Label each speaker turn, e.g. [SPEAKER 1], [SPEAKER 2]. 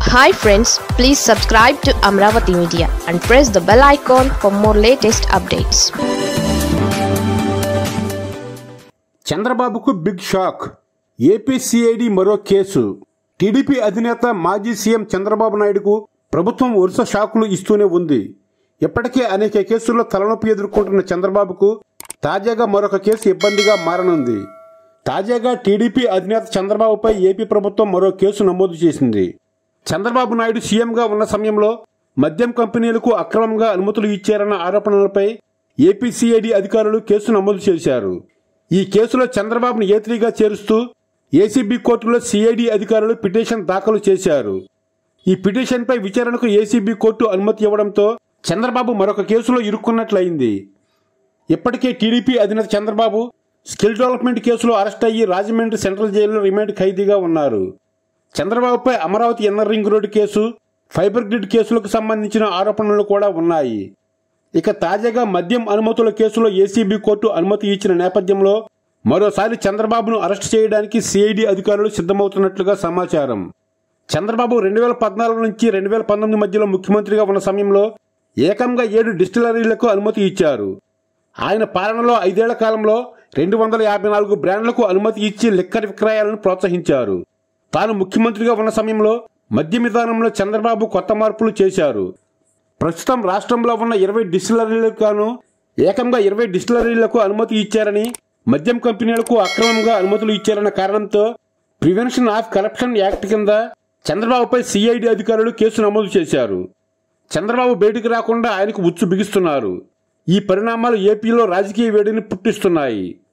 [SPEAKER 1] hi friends please subscribe to Amaravati media and press the bell icon for more latest updates
[SPEAKER 2] చంద్రబాబుకు big shock AP CID మరో కేసు TDP అధినేత మాజీ CM Chandrababu నాయుడుకు ప్రభుత్వం వరుస షాకులు ఇస్తూనే ఉంది ఇప్పటికే అనేక కేసుల్లో తలనొప్పి ఎదుర్కొంటున్న చంద్రబాబుకు తాజాగా మరొక కేసు ఇబ్బందిగా మారనుంది తాజాగా టీడీపీ అధినేత చంద్రబాబుపై ఏపీ ప్రభుత్వం మరో కేసు నమోదు చేసింది చంద్రబాబు నాయుడు సీఎంగా ఉన్న సమయంలో మద్యం కంపెనీలకు అక్రమంగా అనుమతులు ఇచ్చారన్న ఆరోపణలపై ఏపీ సిఐడి అధికారులు కేసు నమోదు చేశారు ఈ కేసులో చంద్రబాబును ఏత్రీగా చేరుస్తూ ఏసీబీ కోర్టులో సిఐడి అధికారులు పిటిషన్ దాఖలు చేశారు ఈ పిటిషన్పై విచారణకు ఏసీబీ కోర్టు అనుమతి ఇవ్వడంతో చంద్రబాబు మరొక కేసులో ఇరుక్కున్నట్లయింది ఇప్పటికే టీడీపీ అధినేత చంద్రబాబు స్కిల్ డెవలప్మెంట్ కేసులో అరెస్ట్ అయ్యి రాజమండ్రి సెంట్రల్ జైలులో రిమాండ్ ఖైదీగా ఉన్నారు చంద్రబాబుపై అమరావతి ఎన్నర్ రింగ్ రోడ్డు కేసు ఫైబర్ గ్రిడ్ కేసులకు సంబంధించిన ఆరోపణలు కూడా ఉన్నాయి ఇక తాజాగా మద్యం అనుమతుల కేసులో ఏసీబీ కోర్టు అనుమతి ఇచ్చిన నేపథ్యంలో మరోసారి చంద్రబాబును అరెస్ట్ చేయడానికి సిఐడి అధికారులు సిద్ధమవుతున్నట్లుగా సమాచారం చంద్రబాబు రెండు వేల పద్నాలుగు నుంచి రెండు వేల పంతొమ్మిది మధ్యలో ముఖ్యమంత్రిగా ఉన్న సమయంలో ఏకంగా ఏడు డిస్టిలరీలకు అనుమతి ఇచ్చారు ఆయన పాలనలో ఐదేళ్ల కాలంలో రెండు వందల యాభై నాలుగు బ్రాండ్లకు అనుమతి ఇచ్చి లిక్కర్ విక్రయాలను ప్రోత్సహించారు తాను ముఖ్యమంత్రిగా ఉన్న సమయంలో మద్యం విధానంలో చంద్రబాబు కొత్త మార్పులు చేశారు ప్రస్తుతం రాష్ట్రంలో ఉన్న ఇరవై డిస్టిలరీలకు గాను ఏకంగా ఇరవై డిస్టిలరీలకు అనుమతి ఇచ్చారని మద్యం కంపెనీలకు అక్రమంగా అనుమతులు ఇచ్చారన్న కారణంతో ప్రివెన్షన్ ఆఫ్ కరప్షన్ యాక్ట్ కింద చంద్రబాబుపై సిఐడి అధికారులు కేసు నమోదు చేశారు చంద్రబాబు బయటికి రాకుండా ఆయనకు ఉచ్చు బిగిస్తున్నారు ఈ పరిణామాలు ఏపీలో రాజకీయ వేడిని పుట్టిస్తున్నాయి